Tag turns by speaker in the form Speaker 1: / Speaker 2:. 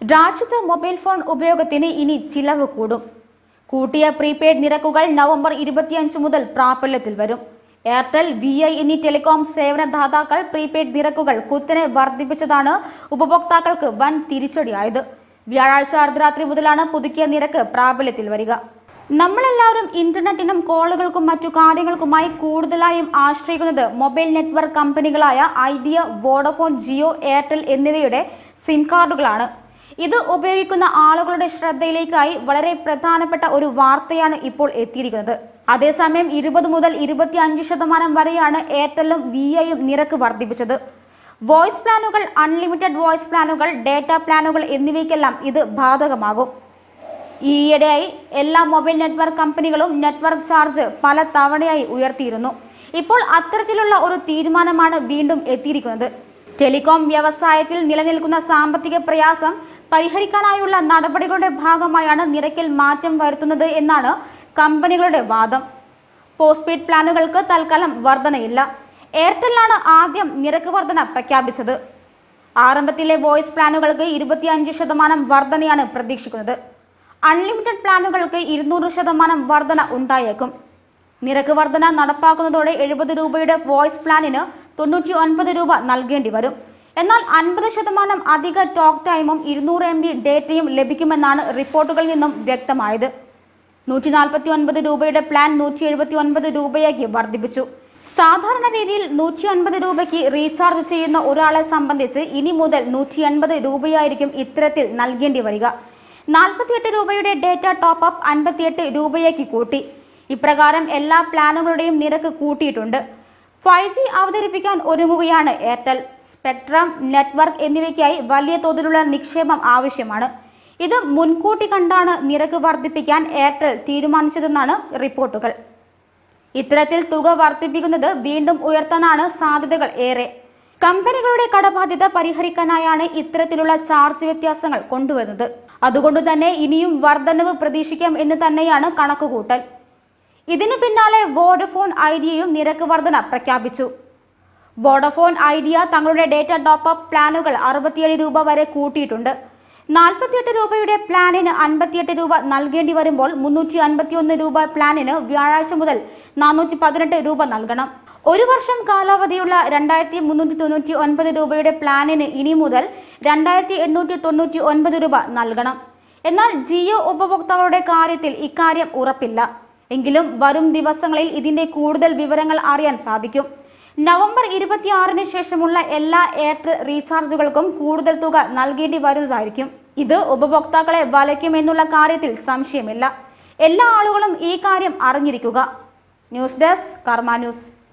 Speaker 1: രാജ്യത്ത് mobile phone ഉപയോഗത്തിന് ഇനി ചിലവ് കൂടും കൂട്ടിയ പ്രീപെയ്ഡ് നിരക്കുകൾ നവംബർ ഇരുപത്തിയഞ്ച് മുതൽ പ്രാബല്യത്തിൽ വരും എയർടെൽ വി ഐ എന്നീ ടെലികോം സേവനദാതാക്കൾ പ്രീപെയ്ഡ് നിരക്കുകൾ കുത്തനെ വർദ്ധിപ്പിച്ചതാണ് ഉപഭോക്താക്കൾക്ക് വൻ തിരിച്ചടിയായത് വ്യാഴാഴ്ച അർദ്ധരാത്രി മുതലാണ് പുതുക്കിയ നിരക്ക് പ്രാബല്യത്തിൽ വരിക നമ്മളെല്ലാവരും ഇന്റർനെറ്റിനും കോളുകൾക്കും മറ്റു കാര്യങ്ങൾക്കുമായി കൂടുതലായും ആശ്രയിക്കുന്നത് മൊബൈൽ നെറ്റ്വർക്ക് കമ്പനികളായ ഐഡിയ വോഡഫോൺ ജിയോ എയർടെൽ എന്നിവയുടെ സിം കാർഡുകളാണ് ഇത് ഉപയോഗിക്കുന്ന ആളുകളുടെ ശ്രദ്ധയിലേക്കായി വളരെ പ്രധാനപ്പെട്ട ഒരു വാർത്തയാണ് ഇപ്പോൾ എത്തിയിരിക്കുന്നത് അതേസമയം ഇരുപത് മുതൽ ഇരുപത്തി അഞ്ച് ശതമാനം വരെയാണ് എയർടെല്ലും വി ഐയും നിരക്ക് വർദ്ധിപ്പിച്ചത് വോയിസ് പ്ലാനുകൾ അൺലിമിറ്റഡ് വോയിസ് പ്ലാനുകൾ ഡേറ്റ പ്ലാനുകൾ എന്നിവയ്ക്കെല്ലാം ഇത് ബാധകമാകും ഈയിടെയായി എല്ലാ മൊബൈൽ നെറ്റ്വർക്ക് കമ്പനികളും നെറ്റ്വർക്ക് ചാർജ് പല തവണയായി ഉയർത്തിയിരുന്നു ഇപ്പോൾ അത്തരത്തിലുള്ള ഒരു തീരുമാനമാണ് വീണ്ടും എത്തിയിരിക്കുന്നത് ടെലികോം വ്യവസായത്തിൽ നിലനിൽക്കുന്ന സാമ്പത്തിക പ്രയാസം പരിഹരിക്കാനായുള്ള നടപടികളുടെ ഭാഗമായാണ് നിരക്കിൽ മാറ്റം വരുത്തുന്നത് എന്നാണ് കമ്പനികളുടെ വാദം പോസ്റ്റ്പെയ്ഡ് പ്ലാനുകൾക്ക് തൽക്കാലം വർധനയില്ല എയർടെല്ലാണ് ആദ്യം നിരക്ക് വർധന പ്രഖ്യാപിച്ചത് ആരംഭത്തിലെ വോയിസ് പ്ലാനുകൾക്ക് ഇരുപത്തിയഞ്ച് ശതമാനം വർധനയാണ് പ്രതീക്ഷിക്കുന്നത് അൺലിമിറ്റഡ് പ്ലാനുകൾക്ക് ഇരുന്നൂറ് ശതമാനം വർധന ഉണ്ടായേക്കും നിരക്ക് വർധന നടപ്പാക്കുന്നതോടെ എഴുപത് രൂപയുടെ വോയിസ് പ്ലാനിന് തൊണ്ണൂറ്റി ഒൻപത് രൂപ നൽകേണ്ടി വരും എന്നാൽ അൻപത് ശതമാനം അധിക ടോക്ക് ടൈമും ഇരുന്നൂറ് എം ബി ഡേറ്റയും ലഭിക്കുമെന്നാണ് റിപ്പോർട്ടുകളിൽ നിന്നും വ്യക്തമായത് നൂറ്റി നാൽപ്പത്തി ഒൻപത് രൂപയുടെ പ്ലാൻ നൂറ്റി എഴുപത്തി ഒൻപത് രൂപയാക്കി വർദ്ധിപ്പിച്ചു സാധാരണ രീതിയിൽ നൂറ്റി അൻപത് രൂപയ്ക്ക് റീചാർജ് ചെയ്യുന്ന ഒരാളെ സംബന്ധിച്ച് ഇനി മുതൽ നൂറ്റി എൺപത് രൂപയായിരിക്കും ഇത്തരത്തിൽ നൽകേണ്ടി വരിക നാൽപ്പത്തിയെട്ട് രൂപയുടെ ഡേറ്റ ടോപ്പ് അപ്പ് അൻപത്തിയെട്ട് രൂപയാക്കി കൂട്ടി ഇപ്രകാരം എല്ലാ പ്ലാനുകളുടെയും നിരക്ക് കൂട്ടിയിട്ടുണ്ട് ഫൈവ് ജി അവതരിപ്പിക്കാൻ ഒരുങ്ങുകയാണ് എയർടെൽ സ്പെക്ട്രം നെറ്റ്വർക്ക് എന്നിവയ്ക്കായി വലിയ തോതിലുള്ള നിക്ഷേപം ആവശ്യമാണ് ഇത് മുൻകൂട്ടി കണ്ടാണ് നിരക്ക് വർദ്ധിപ്പിക്കാൻ എയർടെൽ തീരുമാനിച്ചതെന്നാണ് റിപ്പോർട്ടുകൾ ഇത്തരത്തിൽ തുക വർദ്ധിപ്പിക്കുന്നത് വീണ്ടും ഉയർത്താനാണ് സാധ്യതകൾ ഏറെ കമ്പനികളുടെ കടബാധ്യത പരിഹരിക്കാനായാണ് ഇത്തരത്തിലുള്ള ചാർജ് വ്യത്യാസങ്ങൾ കൊണ്ടുവരുന്നത് അതുകൊണ്ട് തന്നെ ഇനിയും വർധനവ് പ്രതീക്ഷിക്കാം എന്ന് തന്നെയാണ് കണക്കുകൂട്ടൽ ഇതിന് പിന്നാലെ വോഡഫോൺ ഐഡിയയും നിരക്ക് വർധന പ്രഖ്യാപിച്ചു വോഡഫോൺ ഐഡിയ തങ്ങളുടെ ഡേറ്റ ടോപ്പ് അപ്പ് പ്ലാനുകൾ അറുപത്തിയേഴ് രൂപ വരെ കൂട്ടിയിട്ടുണ്ട് നാൽപ്പത്തിയെട്ട് രൂപയുടെ പ്ലാനിന് അൻപത്തിയെട്ട് രൂപ നൽകേണ്ടി വരുമ്പോൾ മുന്നൂറ്റി അൻപത്തിയൊന്ന് രൂപ പ്ലാനിന് വ്യാഴാഴ്ച മുതൽ നാനൂറ്റി പതിനെട്ട് രൂപ നൽകണം ഒരു വർഷം കാലാവധിയുള്ള രണ്ടായിരത്തി മുന്നൂറ്റി തൊണ്ണൂറ്റി ഒൻപത് രൂപയുടെ പ്ലാനിന് ഇനി മുതൽ രണ്ടായിരത്തി എണ്ണൂറ്റി തൊണ്ണൂറ്റി ഒൻപത് രൂപ നൽകണം എന്നാൽ ജിയോ ഉപഭോക്താക്കളുടെ കാര്യത്തിൽ ഇക്കാര്യം ഉറപ്പില്ല എങ്കിലും വരും ദിവസങ്ങളിൽ ഇതിന്റെ കൂടുതൽ വിവരങ്ങൾ അറിയാൻ സാധിക്കും നവംബർ ഇരുപത്തിയാറിന് ശേഷമുള്ള എല്ലാ എയർടെൽ റീചാർജുകൾക്കും കൂടുതൽ തുക നൽകേണ്ടി വരുന്നതായിരിക്കും ഇത് ഉപഭോക്താക്കളെ വലയ്ക്കുമെന്നുള്ള കാര്യത്തിൽ സംശയമില്ല എല്ലാ ആളുകളും ഈ കാര്യം അറിഞ്ഞിരിക്കുക ന്യൂസ് ഡെസ്ക് കർമ്മ ന്യൂസ്